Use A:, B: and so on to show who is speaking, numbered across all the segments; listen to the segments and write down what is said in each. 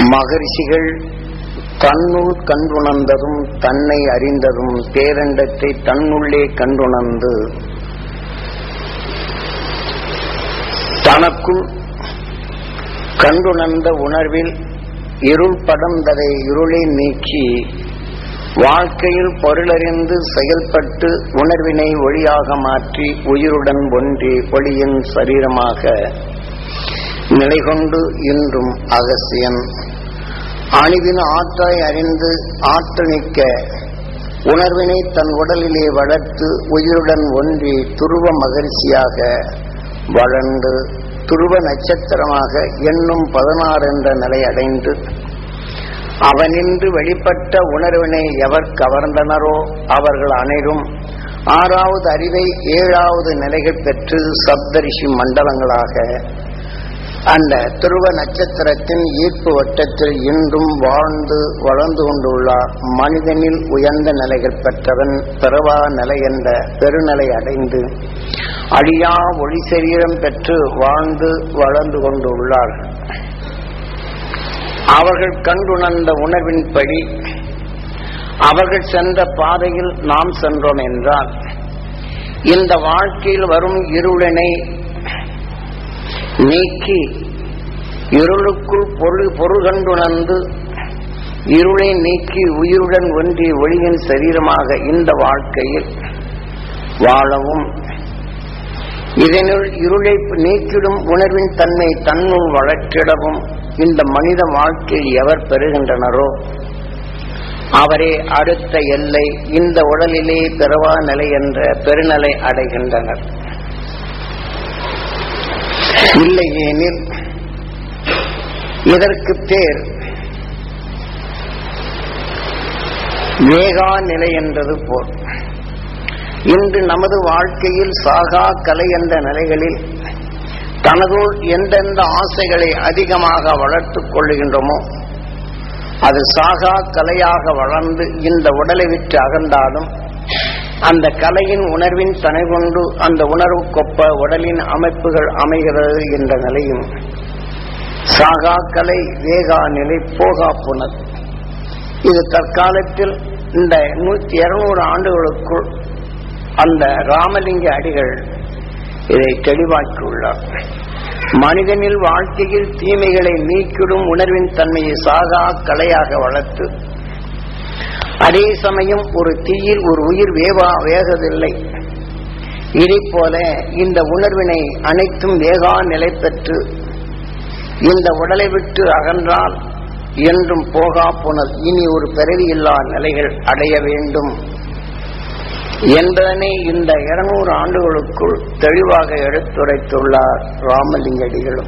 A: மகரிஷிகள் தன்னுள் கண்டுணர்ந்ததும் தன்னை அறிந்ததும் பேரண்டத்தை தன்னுள்ளே கண்டுணர்ந்து தனக்குள் கண்டுணர்ந்த உணர்வில் இருள் படர்ந்ததை இருளை நீக்கி வாழ்க்கையில் பொருளறிந்து செயல்பட்டு உணர்வினை ஒளியாக மாற்றி உயிருடன் ஒன்றி ஒளியின் சரீரமாக நிலைகொண்டு இன்றும் அகசியன் அணிவின் ஆற்றாய் அறிந்து ஆற்றணிக்க உணர்வினை தன் உடலிலே வளர்த்து உயிருடன் ஒன்றி துருவ மகிழ்ச்சியாக வளர்ந்து துருவ நட்சத்திரமாக எண்ணும் பதினாறு என்ற நிலை அடைந்து அவனின்று வெளிப்பட்ட உணர்வினை எவர் கவர்ந்தனரோ அவர்கள் அனைவரும் ஆறாவது அறிவை ஏழாவது நிலைகள் பெற்று சப்தரிஷி மண்டலங்களாக அந்த துருவ நட்சத்திரத்தின் ஈர்ப்பு வட்டத்தில் இன்றும் வாழ்ந்து வளர்ந்து கொண்டுள்ளார் மனிதனில் உயர்ந்த நிலைகள் பெற்றவன் பிறவா நிலை என்ற பெருநிலை அடைந்து அழியா ஒளி சரீரம் பெற்று வாழ்ந்து வளர்ந்து கொண்டுள்ளார் அவர்கள் கண்டுணர்ந்த உணர்வின்படி அவர்கள் சென்ற பாதையில் நாம் சென்றோம் என்றால் இந்த வாழ்க்கையில் வரும் இருளினை நீக்கி இருளுக்குள் பொருள் பொருள் கண்டுணர்ந்து இருளை நீக்கி உயிருடன் ஒன்றி ஒளியின் சரீரமாக இந்த வாழ்க்கையில் வாழவும் இதனுள் இருளை நீக்கிடும் உணர்வின் தன்மை தன்னுள் வளர்த்திடவும் இந்த மனித வாழ்க்கையில் எவர் பெறுகின்றனரோ அவரே அடுத்த எல்லை இந்த உடலிலே பிறவா நிலை என்ற பெருநிலை அடைகின்றனர் இல்லையேனில் இதற்கு பேர் வேகா நிலை என்றது போல் இன்று நமது வாழ்க்கையில் சாகா கலை என்ற நிலைகளில் தனதுள் எந்தெந்த ஆசைகளை அதிகமாக வளர்த்துக் கொள்ளுகின்றோமோ அது சாகா கலையாக வளர்ந்து இந்த உடலை விட்டு அகன்றாலும் அந்த கலையின் உணர்வின் தனை கொண்டு அந்த உணர்வுக்கொப்ப உடலின் அமைப்புகள் அமைகிறது என்ற நிலையும் சாகா கலை வேகா நிலை போகா புனர் இது தற்காலத்தில் இந்த நூத்தி இருநூறு ஆண்டுகளுக்குள் அந்த ராமலிங்க அடிகள் இதை தெளிவாக்கியுள்ளார் மனிதனில் வாழ்க்கையில் தீமைகளை நீக்கிடும் உணர்வின் தன்மையை சாகா கலையாக வளர்த்து அதே சமயம் ஒரு தீயில் ஒரு உயிர் வேவா வேகவில்லை இதை போல இந்த உணர்வினை அனைத்தும் வேகா நிலை பெற்று இந்த உடலை விட்டு அகன்றால் என்றும் போகா புனல் இனி ஒரு பிறவியில்லா நிலைகள் அடைய வேண்டும் என்பதனை இந்த இருநூறு ஆண்டுகளுக்குள் தெளிவாக எடுத்துரைத்துள்ளார் ராமலிங்கடிகளும்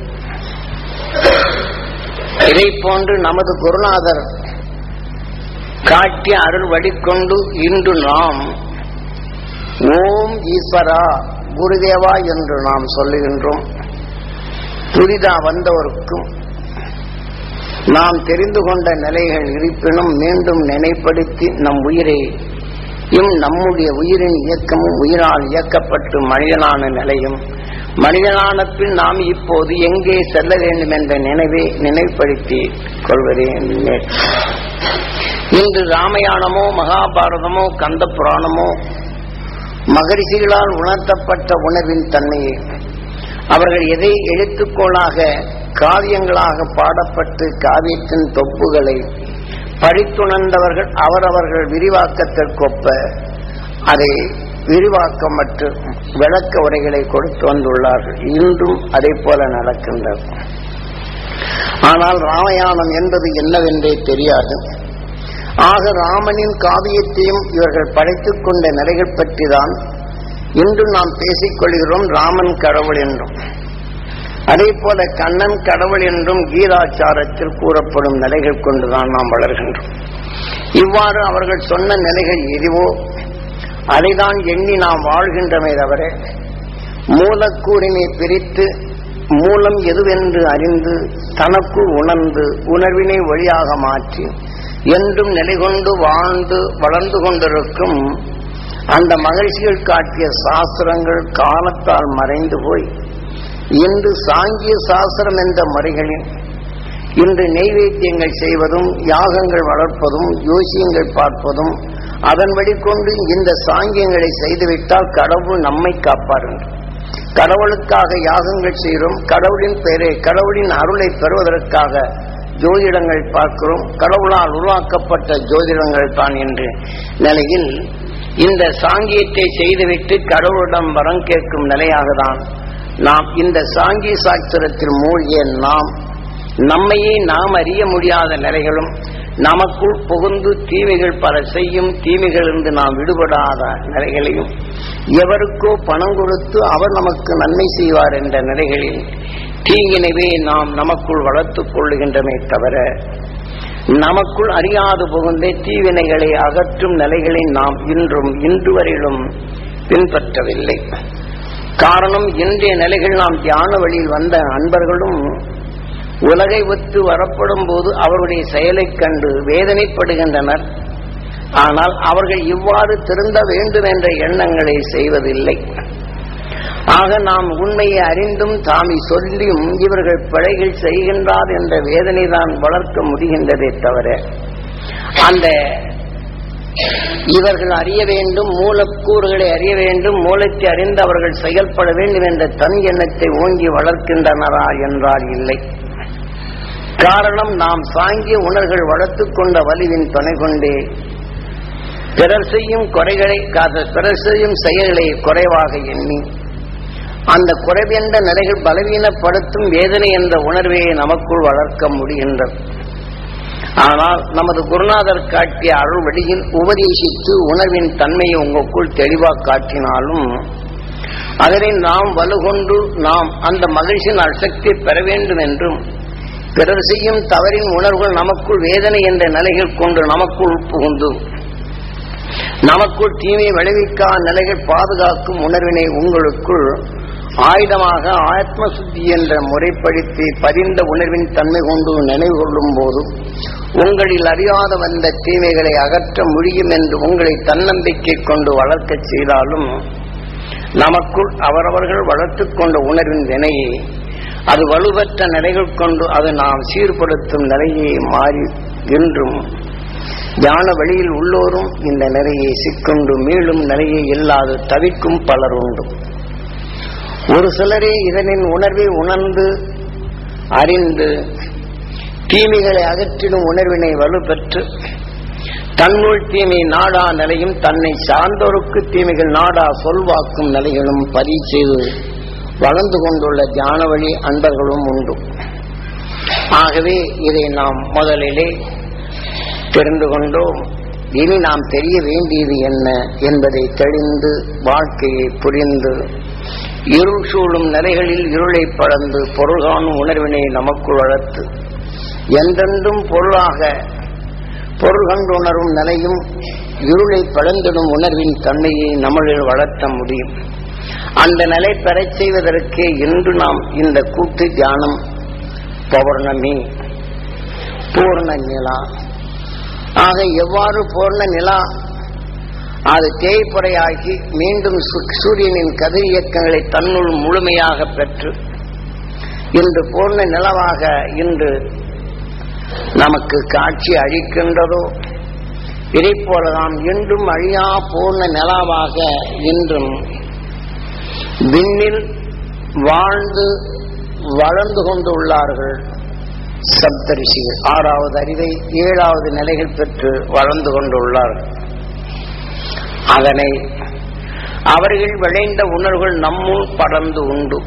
A: இதை போன்று நமது குருநாதர் காட்டிய அருள் வழிகொண்டு இன்று நாம் ஓம் ஈஸ்வரா குருதேவா என்று நாம் சொல்லுகின்றோம் புதிதா வந்தவருக்கும் நாம் தெரிந்து கொண்ட நிலைகள் இருப்பினும் மீண்டும் நினைப்படுத்தி நம் உயிரை இம் நம்முடைய உயிரின் இயக்கமும் உயிரால் இயக்கப்பட்டு மனிதனான நிலையும் மனிதனான பின் நாம் இப்போது எங்கே செல்ல வேண்டும் என்ற நினைவை நினைவுபடுத்தி கொள்வதே இன்று ராமாயணமோ மகாபாரதமோ கந்த புராணமோ மகரிஷிகளால் உணர்த்தப்பட்ட உணர்வின் தன்மையை அவர்கள் எதை எழுத்துக்கோளாக காவியங்களாக பாடப்பட்டு காவியத்தின் தொப்புகளை படித்துணர்ந்தவர்கள் அவரவர்கள் விரிவாக்கத்திற்கொப்ப அதை விரிவாக்கமற்று விளக்க உரைகளை கொடுத்து வந்துள்ளார்கள் இன்றும் அதே போல நடக்கின்றது ஆனால் ராமாயணம் என்பது என்னவென்றே தெரியாது ஆக ராமனின் காவியத்தையும் இவர்கள் படைத்துக் கொண்ட நிலைகள் பற்றிதான் இன்று நாம் பேசிக் கொள்கிறோம் ராமன் கடவுள் என்றும் அதே போல கண்ணன் கடவுள் என்றும் கீதாச்சாரத்தில் கூறப்படும் நிலைகள் கொண்டுதான் நாம் வளர்கின்றோம் இவ்வாறு அவர்கள் சொன்ன நிலைகள் எதுவோ அதைதான் எண்ணி நாம் வாழ்கின்றமே தவிர மூலக்கூறினை பிரித்து மூலம் எதுவென்று அறிந்து தனக்குள் உணர்ந்து உணர்வினை வழியாக மாற்றி என்றும் நிலை கொண்டு வாழ்ந்து வளர்ந்து கொண்டிருக்கும் அந்த மகிழ்ச்சிகள் காட்டிய சாஸ்திரங்கள் காலத்தால் மறைந்து போய் இன்று சாங்கிய சாஸ்திரம் என்ற முறைகளில் இன்று நெய்வேத்தியங்கள் செய்வதும் யாகங்கள் வளர்ப்பதும் யோசியங்கள் பார்ப்பதும் அதன்படி கொண்டு இந்த சாங்கியங்களை செய்துவிட்டால் கடவுள் நம்மை காப்பார் என்று கடவுளுக்காக யாகங்கள் செய்கிறோம் கடவுளின் பெயரை கடவுளின் அருளை பெறுவதற்காக ஜோதிடங்கள் பார்க்கிறோம் கடவுளால் உருவாக்கப்பட்ட ஜோதிடங்கள் தான் என்று நிலையில் இந்த சாங்கியத்தை செய்துவிட்டு கடவுளிடம் வரம் கேட்கும் நிலையாக தான் நாம் இந்த சாங்கி சாஸ்திரத்தில் மூழ்கிய நாம் நம்மையே நாம் அறிய முடியாத நிலைகளும் நமக்குள் புகுந்து தீமைகள் பல செய்யும் தீமைகளிலிருந்து நாம் விடுபடாத நிலைகளையும் எவருக்கோ பணம் கொடுத்து அவர் நமக்கு நன்மை செய்வார் என்ற நிலைகளில் தீங்கினவே நாம் நமக்குள் வளர்த்துக் கொள்ளுகின்றமே தவிர நமக்குள் அறியாது புகுந்தே தீவினைகளை அகற்றும் நிலைகளை நாம் இன்றும் இன்று வரையிலும் பின்பற்றவில்லை காரணம் இன்றைய நிலைகள் நாம் தியான வழியில் வந்த அன்பர்களும் உலகை ஒத்து வரப்படும் போது அவருடைய செயலைக் கண்டு வேதனைப்படுகின்றனர் ஆனால் அவர்கள் இவ்வாறு திருந்த வேண்டும் என்ற எண்ணங்களை செய்வதில்லை ஆக நாம் உண்மையை அறிந்தும் தாமி சொல்லியும் இவர்கள் பிழைகள் செய்கின்றார் என்ற வேதனை தான் வளர்க்க முடிகின்றதே தவிர அந்த இவர்கள் அறிய வேண்டும் மூலக்கூறுகளை அறிய வேண்டும் மூலத்தை அறிந்து அவர்கள் செயல்பட வேண்டும் என்ற தன் எண்ணத்தை ஓங்கி வளர்க்கின்றனரா என்றால் இல்லை காரணம் நாம் சாங்கிய உணர்கள் வளர்த்துக் கொண்ட வலிவின் துணை கொண்டே பிறர் செய்யும் குறைகளை பிறர் செய்யும் செயல்களை குறைவாக எண்ணி அந்த குறைவென்ற நிலைகள் பலவீனப்படுத்தும் வேதனை என்ற உணர்வை நமக்குள் வளர்க்க முடிகின்றது ஆனால் நமது குருநாதர் காட்டிய அருள் வழியில் உபதேசித்து உணர்வின் தன்மையை உங்களுக்குள் தெளிவாக காட்டினாலும் அதனை நாம் வலுகொண்டு நாம் அந்த மகிழ்ச்சியின் அசக்தி பெற வேண்டும் என்றும் பிறர் செய்யும் தவறின் உணர்வுகள் நமக்குள் வேதனை என்ற நிலைகள் கொண்டு நமக்குள் புகுந்து நமக்குள் தீமை விளைவிக்கா நிலைகள் பாதுகாக்கும் உணர்வினை உங்களுக்குள் ஆயுதமாக ஆத்ம சுத்தி என்ற முறைப்படுத்தி பதிந்த உணர்வின் தன்மை கொண்டு நினைவு கொள்ளும் போது உங்களில் அறியாத வந்த தீமைகளை அகற்ற முடியும் என்று உங்களை தன்னம்பிக்கை கொண்டு வளர்க்கச் செய்தாலும் நமக்குள் அவரவர்கள் வளர்த்துக் கொண்ட உணர்வின் வினையை அது வலுவற்ற நிலைகள் கொண்டு அது நாம் சீர்படுத்தும் நிலையை மாறி என்றும் ஞான வழியில் உள்ளோரும் இந்த நிலையை சிக்கொண்டு மீளும் நிலையை இல்லாது தவிக்கும் பலர் உண்டு ஒரு சிலரே இதனின் உணர்வை உணர்ந்து அறிந்து தீமைகளை அகற்றிடும் உணர்வினை வலுப்பெற்று தன்னுள் தீமை நாடா நிலையும் தன்னை சார்ந்தோருக்கு தீமைகள் நாடா சொல்வாக்கும் நிலைகளும் பதிவு செய்து வளர்ந்து கொண்டுள்ள தியான வழி அன்பர்களும் உண்டு ஆகவே இதை நாம் முதலிலே தெரிந்து கொண்டோம் இனி நாம் தெரிய வேண்டியது என்ன என்பதை தெளிந்து வாழ்க்கையை புரிந்து இருள் சூழும் நிலைகளில் இருளை படர்ந்து பொருள் காணும் உணர்வினை நமக்குள் வளர்த்து என்றென்றும் பொருளாக பொருள் கண்டுணரும் நிலையும் இருளை பழந்திடும் உணர்வின் தன்மையை நம்மளில் வளர்த்த முடியும் அந்த நிலை பெறச் செய்வதற்கே இன்று நாம் இந்த கூட்டு தியானம் பௌர்ணமி பூர்ண நிலா ஆக எவ்வாறு பூர்ண நிலா அது தேய்ப்புறையாகி மீண்டும் சூரியனின் கதிர் இயக்கங்களை தன்னுள் முழுமையாக பெற்று இன்று பூர்ண நிலவாக இன்று நமக்கு காட்சி அளிக்கின்றதோ இதை போல நாம் இன்றும் அழியா பூர்ண நிலாவாக இன்றும் விண்ணில் வாழ்ந்து வளர்ந்து கொண்டு உள்ளார்கள் சப்தரிஷிகள் ஆறாவது அறிவை ஏழாவது நிலைகள் பெற்று வளர்ந்து கொண்டுள்ளார்கள் அதனை அவர்கள் விளைந்த உணர்வுகள் நம்முள் படர்ந்து உண்டு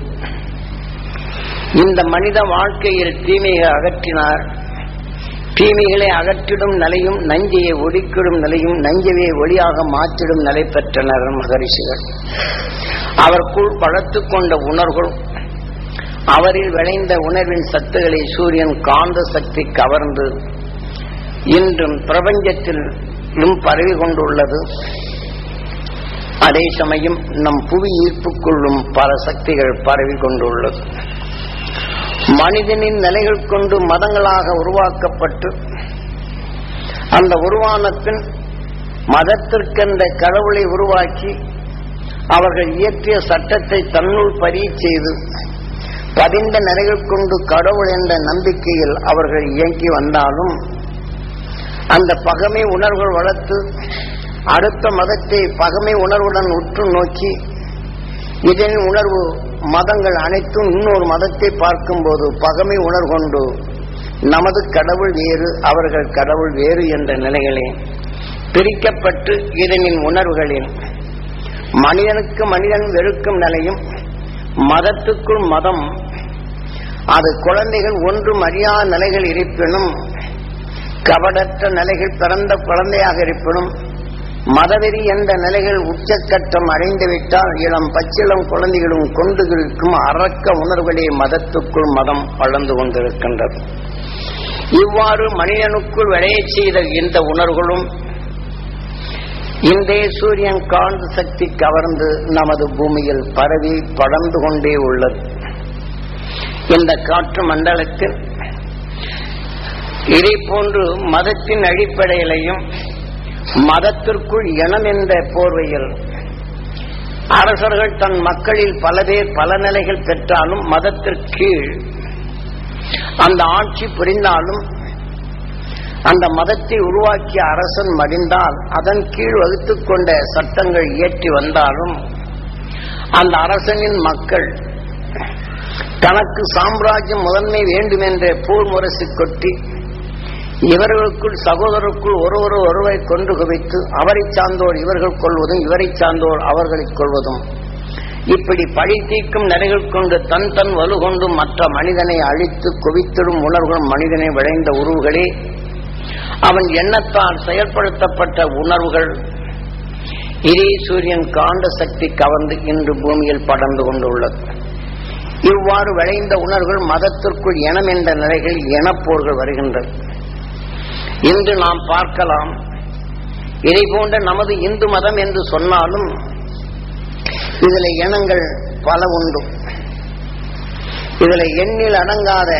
A: இந்த மனித வாழ்க்கையில் தீமையை அகற்றினார் தீமைகளை அகற்றிடும் நிலையும் நஞ்சையை ஒடுக்கிடும் நிலையும் நஞ்சையை ஒளியாக மாற்றிடும் நிலை பெற்றனர் மகரிஷிகள் அவருக்குள் வளர்த்துக் கொண்ட உணர்வுகள் அவரில் விளைந்த உணர்வின் சத்துக்களை சூரியன் காந்த சக்தி கவர்ந்து இன்றும் பிரபஞ்சத்திலும் பரவி கொண்டுள்ளது அதே சமயம் நம் புவி ஈர்ப்புக்குள்ளும் பல சக்திகள் பரவி கொண்டுள்ளது மனிதனின் நிலைகள் கொண்டு மதங்களாக உருவாக்கப்பட்டு அந்த உருவான பின் மதத்திற்கென்ற கடவுளை உருவாக்கி அவர்கள் இயற்றிய சட்டத்தை தன்னுள் பறி செய்து பதிந்த நிலைகள் கொண்டு கடவுள் என்ற நம்பிக்கையில் அவர்கள் இயங்கி வந்தாலும் அந்த பகமை உணர்வுகள் வளர்த்து அடுத்த மதத்தை பகமை உணர்வுடன் உற்று நோக்கி இதன் உணர்வு மதங்கள் அனைத்தும் இன்னொரு மதத்தை பார்க்கும்போது பகமை உணர்வு கொண்டு நமது கடவுள் வேறு அவர்கள் கடவுள் வேறு என்ற நிலைகளே பிரிக்கப்பட்டு இதனின் உணர்வுகளில் மனிதனுக்கு மனிதன் வெறுக்கும் நிலையும் மதத்துக்குள் மதம் அது குழந்தைகள் ஒன்றும் அறியாத நிலைகள் இருப்பினும் கபடற்ற நிலைகள் பிறந்த குழந்தையாக இருப்பினும் மதவெறி என்ற நிலைகள் உச்சக்கட்டம் அடைந்துவிட்டால் இளம் பச்சிளம் குழந்தைகளும் கொண்டு இருக்கும் அரக்க உணர்வுகளே மதத்துக்குள் மதம் வளர்ந்து கொண்டிருக்கின்றது இவ்வாறு மனிதனுக்குள் விளையச் செய்த இந்த உணர்வுகளும் இன்றைய சூரியன் காந்த சக்தி கவர்ந்து நமது பூமியில் பரவி படர்ந்து கொண்டே உள்ளது இந்த காற்று மண்டலத்தில் இதை போன்று மதத்தின் அடிப்படையிலையும் மதத்திற்குள் இனம் என்ற போர்வையில் அரசர்கள் தன் மக்களில் பல பேர் பல நிலைகள் பெற்றாலும் மதத்திற்கீழ் அந்த ஆட்சி புரிந்தாலும் அந்த மதத்தை உருவாக்கிய அரசன் மடிந்தால் அதன் கீழ் வகுத்துக் கொண்ட சட்டங்கள் இயற்றி வந்தாலும் அந்த அரசனின் மக்கள் தனக்கு சாம்ராஜ்யம் முதன்மை வேண்டும் என்ற போர் முரசு கொட்டி இவர்களுக்குள் சகோதரருக்குள் ஒருவர் ஒருவரை கொண்டு குவித்து அவரை சார்ந்தோர் இவர்கள் கொள்வதும் இவரை சார்ந்தோர் அவர்களை கொள்வதும் இப்படி பழி தீர்க்கும் நிலைகள் கொண்டு தன் தன் வலு கொண்டு மற்ற மனிதனை அழித்து குவித்திடும் உணர்வுகள் மனிதனை விளைந்த உருவுகளே அவன் எண்ணத்தால் செயல்படுத்தப்பட்ட உணர்வுகள் இதே சூரியன் காந்த சக்தி கவர்ந்து இன்று பூமியில் படர்ந்து கொண்டுள்ளது இவ்வாறு விளைந்த உணர்வுகள் மதத்திற்குள் இனம் என்ற நிலைகள் இனப்போர்கள் வருகின்றது இன்று நாம் பார்க்கலாம் இதை போன்ற நமது இந்து மதம் என்று சொன்னாலும் இதுல இனங்கள் பல உண்டு இதுல எண்ணில் அடங்காத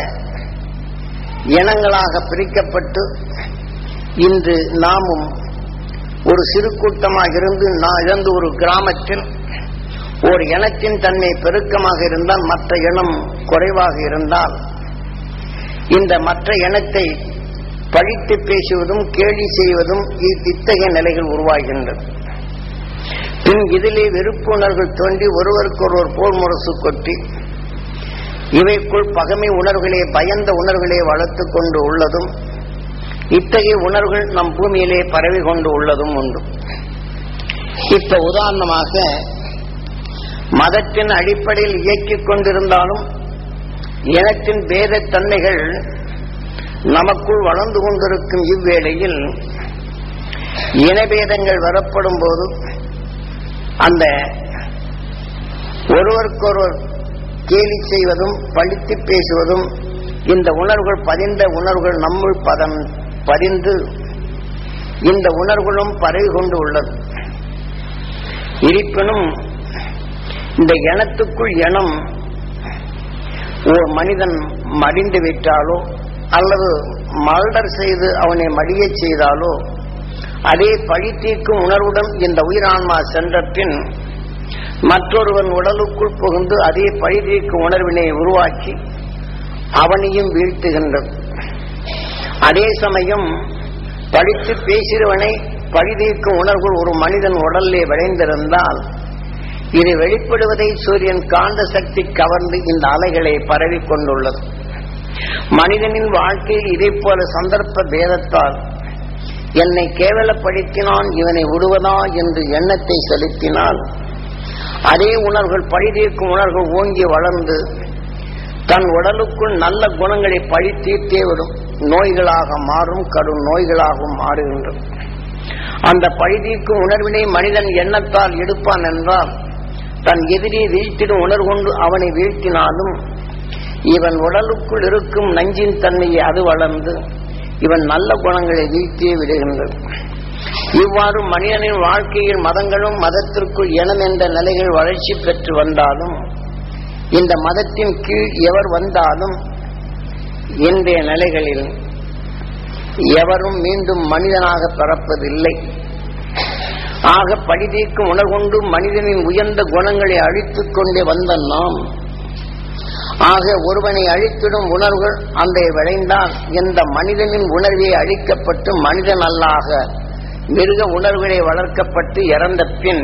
A: இனங்களாக பிரிக்கப்பட்டு இன்று நாமும் ஒரு சிறு கூட்டமாக இருந்து நான் இழந்து ஒரு கிராமத்தில் ஒரு இனத்தின் தன்மை பெருக்கமாக இருந்தால் மற்ற இனம் குறைவாக இருந்தால் இந்த மற்ற இனத்தை பழித்து பேசுவதும் கேலி செய்வதும் இ- இத்தகைய நிலைகள் உருவாகின்றது பின் இதிலே வெறுப்புணர்கள் தோன்றி ஒருவருக்கொருவர் போர் முரசு கொட்டி இவைக்குள் பகமை உணர்வுகளே பயந்த உணர்வுகளே வளர்த்துக் கொண்டு உள்ளதும் இத்தகைய உணர்வுகள் நம் பூமியிலே பரவி கொண்டு உள்ளதும் உண்டு இப்ப உதாரணமாக மதத்தின் அடிப்படையில் இயக்கிக் கொண்டிருந்தாலும் இனத்தின் பேத தன்மைகள் நமக்குள் வளர்ந்து கொண்டிருக்கும் இவ்வேளையில் இனபேதங்கள் வரப்படும் போது அந்த ஒருவருக்கொருவர் கேலி செய்வதும் பழித்து பேசுவதும் இந்த உணர்வுகள் பதிந்த உணர்வுகள் நம்முள் பதம் பதிந்து இந்த உணர்வுகளும் பரவி கொண்டு உள்ளது இருப்பினும் இந்த இனத்துக்குள் இனம் ஒரு மனிதன் மடிந்து விட்டாலோ அல்லது மல்டர் செய்து அவனை மடியச் செய்தாலோ அதே பழி தீர்க்கும் உணர்வுடன் இந்த உயிரான்மா சென்ற பின் மற்றொருவன் உடலுக்குள் புகுந்து அதே பழி தீர்க்கும் உணர்வினை உருவாக்கி அவனையும் வீழ்த்துகின்றது அதே சமயம் படித்து பேசியவனை பழி தீர்க்கும் உணர்வு ஒரு மனிதன் உடலிலே விளைந்திருந்தால் இது வெளிப்படுவதை சூரியன் காந்த சக்தி கவர்ந்து இந்த அலைகளை பரவி கொண்டுள்ளது மனிதனின் வாழ்க்கையில் இதே போல சந்தர்ப்ப பேதத்தால் என்னை கேவலப்படுத்தினான் இவனை விடுவதா என்று எண்ணத்தை செலுத்தினால் அதே உணர்வுகள் பழிதீர்க்கும் உணர்வுகள் ஓங்கி வளர்ந்து தன் உடலுக்குள் நல்ல குணங்களை பழி தீர்த்தே விடும் நோய்களாக மாறும் கடும் நோய்களாகவும் மாறுகின்றது அந்த பழிதீர்க்கும் உணர்வினை மனிதன் எண்ணத்தால் எடுப்பான் என்றால் தன் எதிரியை வீழ்த்திடும் உணர்வு கொண்டு அவனை வீழ்த்தினாலும் இவன் உடலுக்குள் இருக்கும் நஞ்சின் தன்மையை அது வளர்ந்து இவன் நல்ல குணங்களை வீழ்த்தியே விடுகின்றது இவ்வாறு மனிதனின் வாழ்க்கையில் மதங்களும் மதத்திற்குள் இனம் என்ற நிலைகள் வளர்ச்சி பெற்று வந்தாலும் இந்த மதத்தின் கீழ் எவர் வந்தாலும் இன்றைய நிலைகளில் எவரும் மீண்டும் மனிதனாக பிறப்பதில்லை ஆக படிதீர்க்கும் உணர்கொண்டு மனிதனின் உயர்ந்த குணங்களை அழித்துக் கொண்டே வந்த நாம் ஆக ஒருவனை அழித்திடும் உணர்வுகள் அந்த விளைந்தால் இந்த மனிதனின் உணர்வே அழிக்கப்பட்டு மனிதன் அல்லாக மிருக உணர்வுகளை வளர்க்கப்பட்டு இறந்த பின்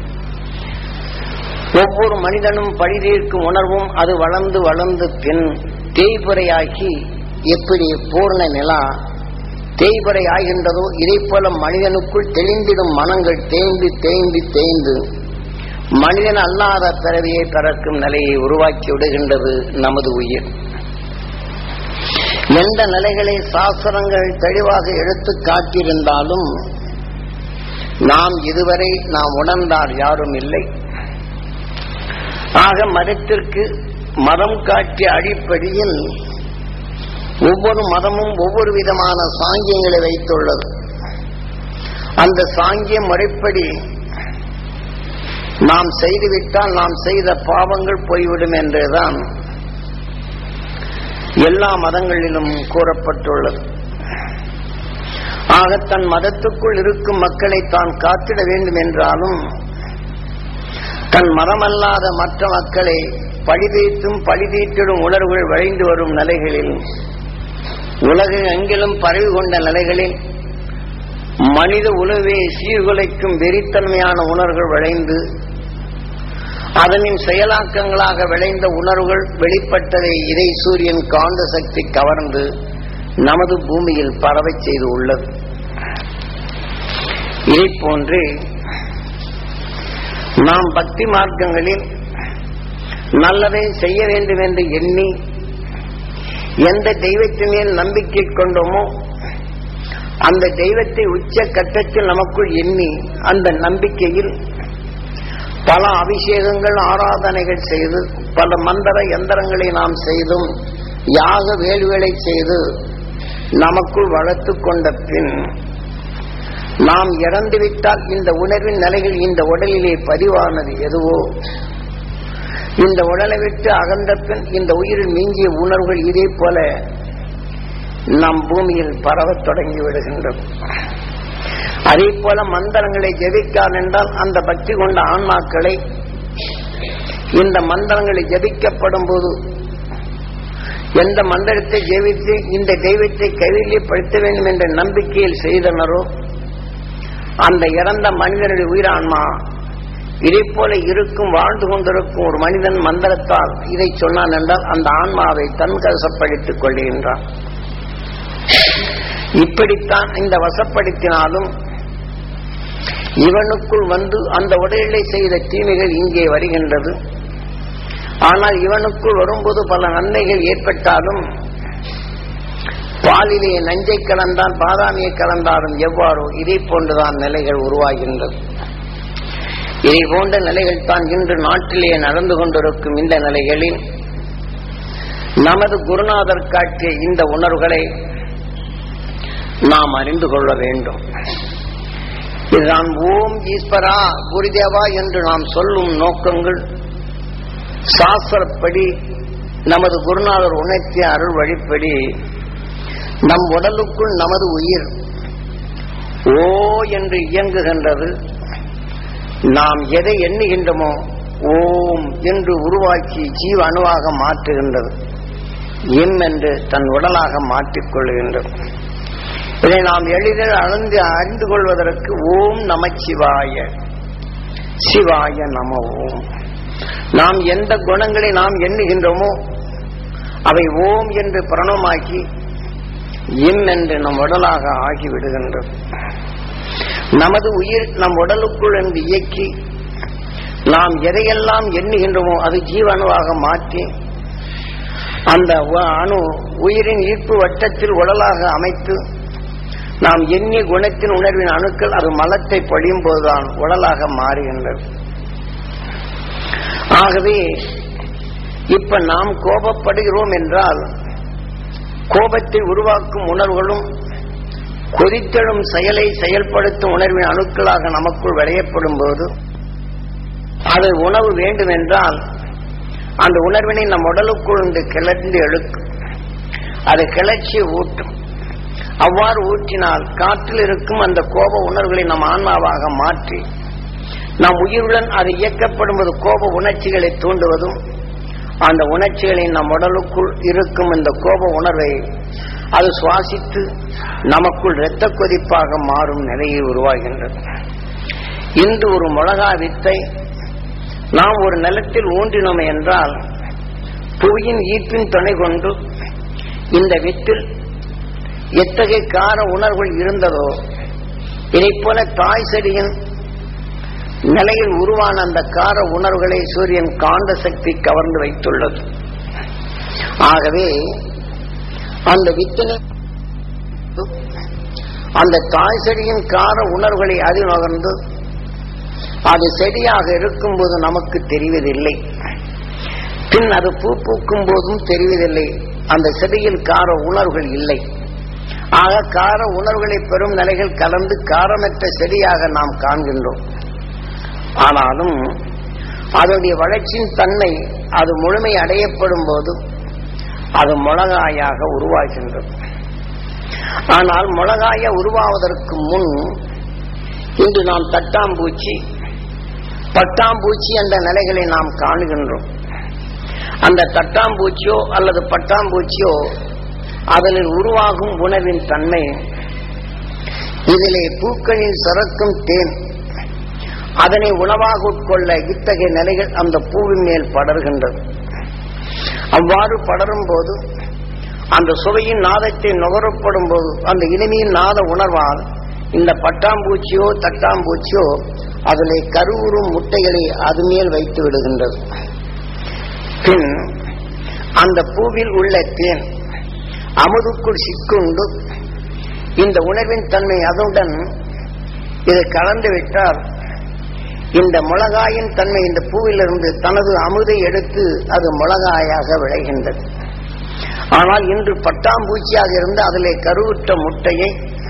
A: ஒவ்வொரு மனிதனும் பழி தீர்க்கும் உணர்வும் அது வளர்ந்து வளர்ந்து பின் தேய்புரையாக்கி எப்படி பூர்ண நிலா தேய்புரை ஆகின்றதோ இதை போல மனிதனுக்குள் தெளிந்திடும் மனங்கள் தேய்ந்து தேய்ந்து தேய்ந்து மனிதன் அல்லாத பிறவியை பிறக்கும் நிலையை உருவாக்கி விடுகின்றது நமது உயிர் எந்த நிலைகளை சாஸ்திரங்கள் தெளிவாக எடுத்து காட்டியிருந்தாலும் நாம் இதுவரை நாம் உணர்ந்தால் யாரும் இல்லை ஆக மதத்திற்கு மதம் காட்டிய அடிப்படையில் ஒவ்வொரு மதமும் ஒவ்வொரு விதமான சாங்கியங்களை வைத்துள்ளது அந்த சாங்கிய முறைப்படி நாம் செய்துவிட்டால் நாம் செய்த பாவங்கள் போய்விடும் என்றுதான் எல்லா மதங்களிலும் கூறப்பட்டுள்ளது ஆக தன் மதத்துக்குள் இருக்கும் மக்களை தான் காத்திட வேண்டும் என்றாலும் தன் மதமல்லாத மற்ற மக்களை பழிதீர்த்தும் பழிதீர்த்திடும் உணர்வுகள் விளைந்து வரும் நிலைகளில் உலக எங்கிலும் பரவி கொண்ட நிலைகளில் மனித உலவே சீர்குலைக்கும் வெறித்தன்மையான உணர்வுகள் விளைந்து அதனின் செயலாக்கங்களாக விளைந்த உணர்வுகள் வெளிப்பட்டதை இறை சூரியன் காந்த சக்தி கவர்ந்து நமது பூமியில் பரவச் செய்து உள்ளது இதை போன்று நாம் பக்தி மார்க்கங்களில் நல்லதை செய்ய வேண்டும் என்று எண்ணி எந்த தெய்வத்தின் மேல் நம்பிக்கை கொண்டோமோ அந்த தெய்வத்தை உச்ச கட்டத்தில் நமக்குள் எண்ணி அந்த நம்பிக்கையில் பல அபிஷேகங்கள் ஆராதனைகள் செய்து பல மந்திர எந்திரங்களை நாம் செய்தும் யாக வேள்விகளை செய்து நமக்குள் வளர்த்து கொண்ட பின் நாம் இறந்துவிட்டால் இந்த உணர்வின் நிலையில் இந்த உடலிலே பதிவானது எதுவோ இந்த உடலை விட்டு அகன்ற பின் இந்த உயிரில் மிஞ்சிய உணர்வுகள் இதே போல நம் பூமியில் பரவத் தொடங்கி விடுகின்றது அதே போல மந்திரங்களை ஜெபிக்கான் என்றால் அந்த பக்தி கொண்ட ஆன்மாக்களை இந்த மந்திரங்களை ஜெபிக்கப்படும் போது எந்த மந்திரத்தை ஜெபித்து இந்த தெய்வத்தை கைவிலே படுத்த வேண்டும் என்ற நம்பிக்கையில் செய்தனரோ அந்த இறந்த மனிதனுடைய உயிரான்மா இதை போல இருக்கும் வாழ்ந்து கொண்டிருக்கும் ஒரு மனிதன் மந்திரத்தால் இதை சொன்னான் என்றால் அந்த ஆன்மாவை தன் கசப்படுத்திக் கொள்கின்றான் இப்படித்தான் இந்த வசப்படுத்தினாலும் இவனுக்குள் வந்து அந்த உடலிலே செய்த தீமைகள் இங்கே வருகின்றது ஆனால் இவனுக்குள் வரும்போது பல நன்மைகள் ஏற்பட்டாலும் பாலிலே நஞ்சை கலந்தால் பாதாமியை கலந்தாலும் எவ்வாறோ இதே போன்றுதான் நிலைகள் உருவாகின்றது இதை போன்ற நிலைகள் தான் இன்று நாட்டிலே நடந்து கொண்டிருக்கும் இந்த நிலைகளில் நமது குருநாதர் காட்டிய இந்த உணர்வுகளை நாம் அறிந்து கொள்ள வேண்டும் இதுதான் ஓம் ஈஸ்வரா குருதேவா என்று நாம் சொல்லும் நோக்கங்கள் சாஸ்திரப்படி நமது குருநாதர் உணர்த்திய அருள் வழிப்படி நம் உடலுக்குள் நமது உயிர் ஓ என்று இயங்குகின்றது நாம் எதை எண்ணுகின்றோமோ ஓம் என்று உருவாக்கி ஜீவ அணுவாக மாற்றுகின்றது எம் என்று தன் உடலாக மாற்றிக்கொள்கின்றது இதை நாம் எளிதில் அளந்து அறிந்து கொள்வதற்கு ஓம் நமச்சிவாய சிவாய நம ஓம் நாம் எந்த குணங்களை நாம் எண்ணுகின்றோமோ அவை ஓம் என்று பிரணமாக்கி இம் என்று நம் உடலாக ஆகிவிடுகின்றது நமது உயிர் நம் உடலுக்குள் என்று இயக்கி நாம் எதையெல்லாம் எண்ணுகின்றோமோ அது ஜீவணுவாக மாற்றி அந்த வ- அணு உயிரின் ஈர்ப்பு வட்டத்தில் உடலாக அமைத்து நாம் எண்ணிய குணத்தின் உணர்வின் அணுக்கள் அது மலத்தை பொழியும் போதுதான் உடலாக மாறுகின்றது ஆகவே இப்ப நாம் கோபப்படுகிறோம் என்றால் கோபத்தை உருவாக்கும் உணர்வுகளும் கொதித்தெழும் செயலை செயல்படுத்தும் உணர்வின் அணுக்களாக நமக்குள் விளையப்படும் போது அது உணவு வேண்டும் என்றால் அந்த உணர்வினை நம் உடலுக்குள் இருந்து கிளர்ந்து எழுக்கும் அது கிளர்ச்சி ஊட்டும் அவ்வாறு ஊற்றினால் காற்றில் இருக்கும் அந்த கோப உணர்வுகளை நம் ஆன்மாவாக மாற்றி நம் உயிருடன் அது இயக்கப்படும் போது கோப உணர்ச்சிகளை தூண்டுவதும் அந்த உணர்ச்சிகளை நம் உடலுக்குள் இருக்கும் இந்த கோப உணர்வை அது சுவாசித்து நமக்குள் இரத்த கொதிப்பாக மாறும் நிலையை உருவாகின்றது இன்று ஒரு மிளகா வித்தை நாம் ஒரு நிலத்தில் ஊன்றினோம் என்றால் புவியின் ஈர்ப்பின் துணை கொண்டு இந்த வித்தில் எத்தகைய கார உணர்வுகள் இருந்ததோ இதைப் போல தாய் செடியின் நிலையில் உருவான அந்த கார உணர்வுகளை சூரியன் காந்த சக்தி கவர்ந்து வைத்துள்ளது ஆகவே அந்த வித்தினை அந்த தாய் செடியின் கார உணர்வுகளை அது நுகர்ந்து அது செடியாக இருக்கும்போது நமக்கு தெரிவதில்லை பின் அது பூ பூக்கும் போதும் தெரிவதில்லை அந்த செடியில் கார உணர்வுகள் இல்லை ஆக கார உணர்வுகளை பெறும் நிலைகள் கலந்து காரமற்ற செடியாக நாம் காண்கின்றோம் ஆனாலும் அதனுடைய வளர்ச்சியின் தன்மை அது முழுமை அடையப்படும் போது அது மிளகாயாக உருவாகின்றது ஆனால் மிளகாய உருவாவதற்கு முன் இன்று நாம் தட்டாம்பூச்சி பட்டாம்பூச்சி என்ற நிலைகளை நாம் காணுகின்றோம் அந்த தட்டாம்பூச்சியோ அல்லது பட்டாம்பூச்சியோ அதனில் உருவாகும் உணவின் தன்மை இதிலே பூக்களில் சிறக்கும் தேன் அதனை உணவாக உட்கொள்ள இத்தகைய நிலைகள் அந்த பூவின் மேல் படர்கின்றது அவ்வாறு படரும் போது அந்த சுவையின் நாதத்தை நுகரப்படும் போது அந்த இனிமையின் நாத உணர்வால் இந்த பட்டாம்பூச்சியோ தட்டாம்பூச்சியோ அதிலே கருவுறும் முட்டைகளை அது மேல் வைத்து விடுகின்றது பின் அந்த பூவில் உள்ள தேன் அமுதுக்குள் சிக்குண்டு இந்த உணர்வின் தன்மை அதனுடன் இது கலந்து விட்டால் இந்த மிளகாயின் தன்மை இந்த பூவிலிருந்து தனது அமுதை எடுத்து அது மிளகாயாக விளைகின்றது ஆனால் இன்று பட்டாம்பூச்சியாக இருந்து அதிலே கருவுற்ற முட்டையை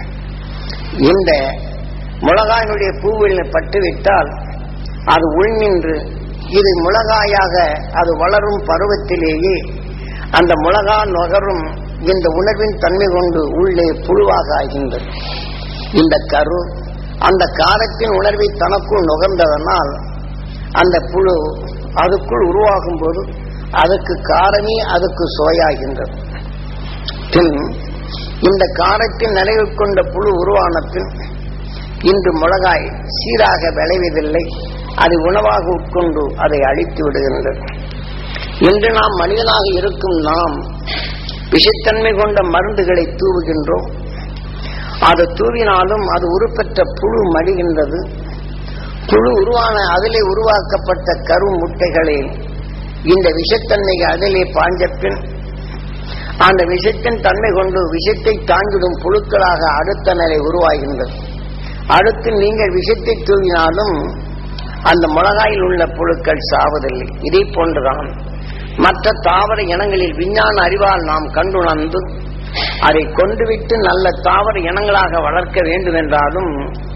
A: இந்த மிளகாயினுடைய பூவில் பட்டுவிட்டால் அது உள்நின்று இது மிளகாயாக அது வளரும் பருவத்திலேயே அந்த மிளகா நுகரும் இந்த உணர்வின் தன்மை கொண்டு உள்ளே புழுவாக ஆகின்றது இந்த கரு அந்த காரத்தின் உணர்வை தனக்குள் நுகர்ந்ததனால் அந்த புழு அதுக்குள் உருவாகும் போது அதுக்கு காரமே அதுக்கு சுவையாகின்றது பின் இந்த காரத்தின் நிலையில் கொண்ட புழு உருவான பின் இன்று மிளகாய் சீராக விளைவதில்லை அது உணவாக உட்கொண்டு அதை அழித்து விடுகின்றது இன்று நாம் மனிதனாக இருக்கும் நாம் விஷத்தன்மை கொண்ட மருந்துகளை தூவுகின்றோம் அது தூவினாலும் அது உருப்பெற்ற புழு மடிகின்றது புழு உருவான அதிலே உருவாக்கப்பட்ட கரு முட்டைகளே இந்த விஷத்தன்மைகள் அதிலே பாஞ்ச பின் அந்த விஷத்தின் தன்மை கொண்டு விஷத்தை தாங்கிடும் புழுக்களாக அடுத்த நிலை உருவாகின்றது அடுத்து நீங்கள் விஷத்தை தூவினாலும் அந்த மிளகாயில் உள்ள புழுக்கள் சாவதில்லை இதே போன்றுதான் மற்ற தாவர இனங்களில் விஞ்ஞான அறிவால் நாம் கண்டுணர்ந்து அதை கொண்டுவிட்டு நல்ல தாவர இனங்களாக வளர்க்க வேண்டும் என்றாலும்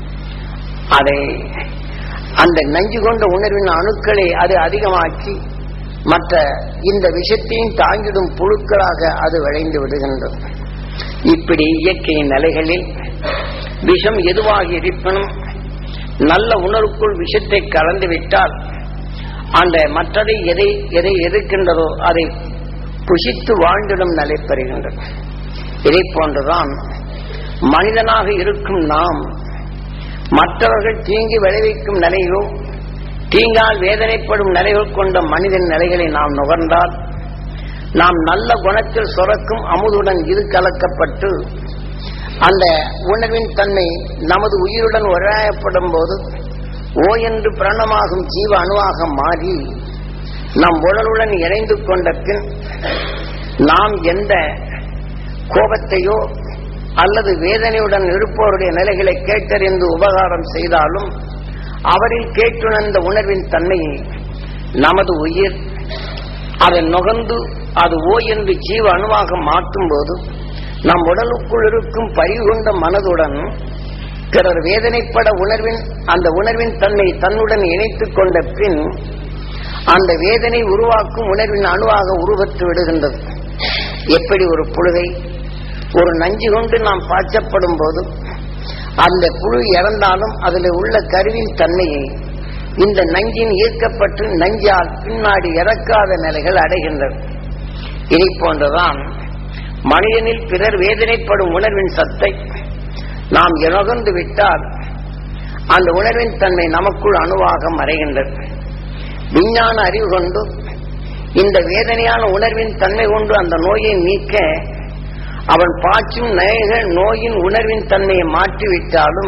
A: அதை அந்த நஞ்சு கொண்ட உணர்வின் அணுக்களை அது அதிகமாக்கி மற்ற இந்த விஷத்தையும் தாங்கிடும் புழுக்களாக அது விளைந்து விடுகின்றது இப்படி இயற்கையின் நிலைகளில் விஷம் எதுவாக இருப்பினும் நல்ல உணர்வுக்குள் விஷத்தை கலந்து விட்டால் அந்த மற்றதை எதை எதை எதிர்க்கின்றதோ அதை புசித்து வாழ்ந்திடும் நிலை பெறுகின்றது இதை போன்றுதான் மனிதனாக இருக்கும் நாம் மற்றவர்கள் தீங்கி விளைவிக்கும் நிலையோ தீங்கால் வேதனைப்படும் நிலைகள் கொண்ட மனிதன் நிலைகளை நாம் நுகர்ந்தால் நாம் நல்ல குணத்தில் சுரக்கும் அமுதுடன் இது கலக்கப்பட்டு அந்த உணர்வின் தன்மை நமது உயிருடன் உரையாயப்படும் போது ஓ என்று பிரணமாகும் ஜீவ அணுவாக மாறி நம் உடலுடன் இணைந்து கொண்ட பின் நாம் எந்த கோபத்தையோ அல்லது வேதனையுடன் இருப்பவருடைய நிலைகளை கேட்டறிந்து உபகாரம் செய்தாலும் அவரில் கேட்டுணர்ந்த உணர்வின் தன்மையை நமது உயிர் அதை நுகர்ந்து அது ஓ என்று ஜீவ அணுவாக மாற்றும் போது நம் உடலுக்குள் இருக்கும் பறிகொண்ட மனதுடன் பிறர் வேதனைப்பட உணர்வின் அந்த உணர்வின் தன்னை தன்னுடன் இணைத்துக் கொண்ட பின் அந்த வேதனை உருவாக்கும் உணர்வின் அணுவாக உருவற்று விடுகின்றது எப்படி ஒரு புழுவை ஒரு நஞ்சு கொண்டு நாம் பாய்ச்சப்படும் போது அந்த புழு இறந்தாலும் அதில் உள்ள கருவின் தன்மையை இந்த நஞ்சின் ஈர்க்கப்பட்டு நஞ்சால் பின்னாடி இறக்காத நிலைகள் அடைகின்றது இனி போன்றுதான் மனிதனில் பிறர் வேதனைப்படும் உணர்வின் சத்தை நாம் இறந்து விட்டால் அந்த உணர்வின் தன்மை நமக்குள் அணுவாக மறைகின்றது விஞ்ஞான அறிவு கொண்டு இந்த வேதனையான உணர்வின் தன்மை கொண்டு அந்த நோயை நீக்க அவன் பாய்ச்சும் நயகள் நோயின் உணர்வின் தன்மையை மாற்றிவிட்டாலும்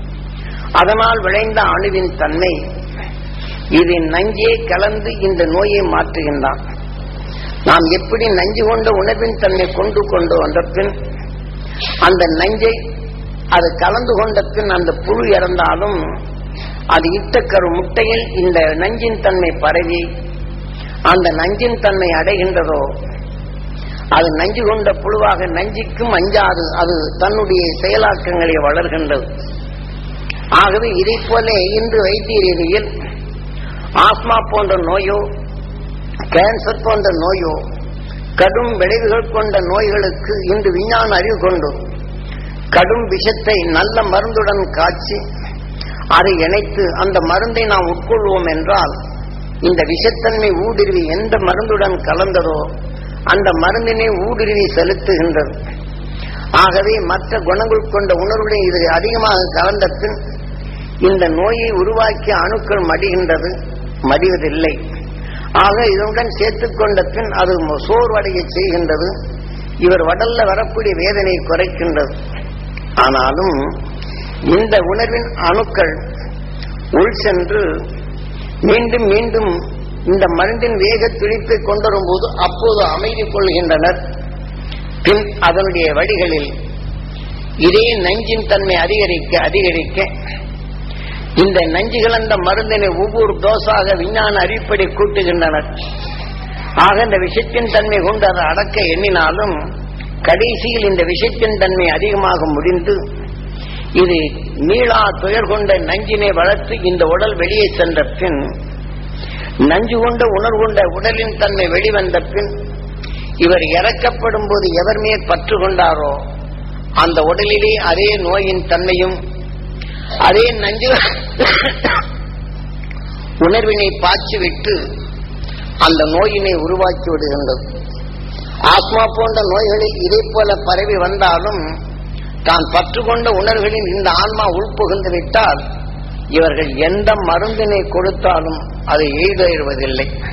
A: அதனால் விளைந்த அணுவின் தன்மை இது நஞ்சே கலந்து இந்த நோயை மாற்றுகின்றான் நாம் எப்படி நஞ்சு கொண்ட உணர்வின் தன்மை கொண்டு கொண்டு வந்த பின் அந்த நஞ்சை அது கலந்து கொண்ட பின் அந்த புழு இறந்தாலும் அது இட்ட கரு முட்டையில் இந்த நஞ்சின் தன்மை பரவி அந்த நஞ்சின் தன்மை அடைகின்றதோ அது நஞ்சு கொண்ட புழுவாக நஞ்சிக்கும் அஞ்சாது அது தன்னுடைய செயலாக்கங்களை வளர்கின்றது ஆகவே இதை போல இன்று வைத்திய ரீதியில் ஆஸ்மா போன்ற நோயோ கேன்சர் போன்ற நோயோ கடும் விளைவுகள் கொண்ட நோய்களுக்கு இன்று விஞ்ஞான அறிவு கொண்டு கடும் விஷத்தை நல்ல மருந்துடன் காய்ச்சி அதை இணைத்து அந்த மருந்தை நாம் உட்கொள்வோம் என்றால் இந்த விஷத்தன்மை ஊடுருவி எந்த மருந்துடன் கலந்ததோ அந்த மருந்தினை ஊடுருவி செலுத்துகின்றது ஆகவே மற்ற குணங்கள் கொண்ட உணர்வுடன் இது அதிகமாக கலந்த பின் இந்த நோயை உருவாக்கிய அணுக்கள் மடிகின்றது மடிவதில்லை ஆக இதனுடன் சேர்த்துக் கொண்ட பின் அது சோர்வடைய செய்கின்றது இவர் வடல்ல வரக்கூடிய வேதனை குறைக்கின்றது ஆனாலும் இந்த உணர்வின் அணுக்கள் உள் சென்று மீண்டும் மீண்டும் இந்த மருந்தின் வேக துடிப்பை கொண்டுவரும் போது அப்போது அமைதி கொள்கின்றனர் பின் அதனுடைய வழிகளில் இதே நஞ்சின் தன்மை அதிகரிக்க அதிகரிக்க இந்த நஞ்சு கலந்த மருந்தினை ஒவ்வொரு டோஸாக விஞ்ஞான அறிவிப்படி கூட்டுகின்றனர் ஆக இந்த விஷத்தின் தன்மை கொண்டு அதை அடக்க எண்ணினாலும் கடைசியில் இந்த விஷத்தின் தன்மை அதிகமாக முடிந்து இது மீளா துயர் கொண்ட நஞ்சினை வளர்த்து இந்த உடல் வெளியே சென்ற பின் நஞ்சு கொண்ட உணர்வு கொண்ட உடலின் தன்மை வெளிவந்த பின் இவர் இறக்கப்படும் போது எவர் மேல் பற்று கொண்டாரோ அந்த உடலிலே அதே நோயின் தன்மையும் அதே நஞ்சு உணர்வினை பாய்ச்சிவிட்டு அந்த நோயினை உருவாக்கி விடுகின்றது ஆத்மா போன்ற நோய்களில் இதே போல பரவி வந்தாலும் தான் பற்று கொண்ட உணர்வுகளின் இந்த ஆன்மா உள்புகுந்து விட்டால் இவர்கள் எந்த மருந்தினை கொடுத்தாலும் அதை எய்துவதில்லை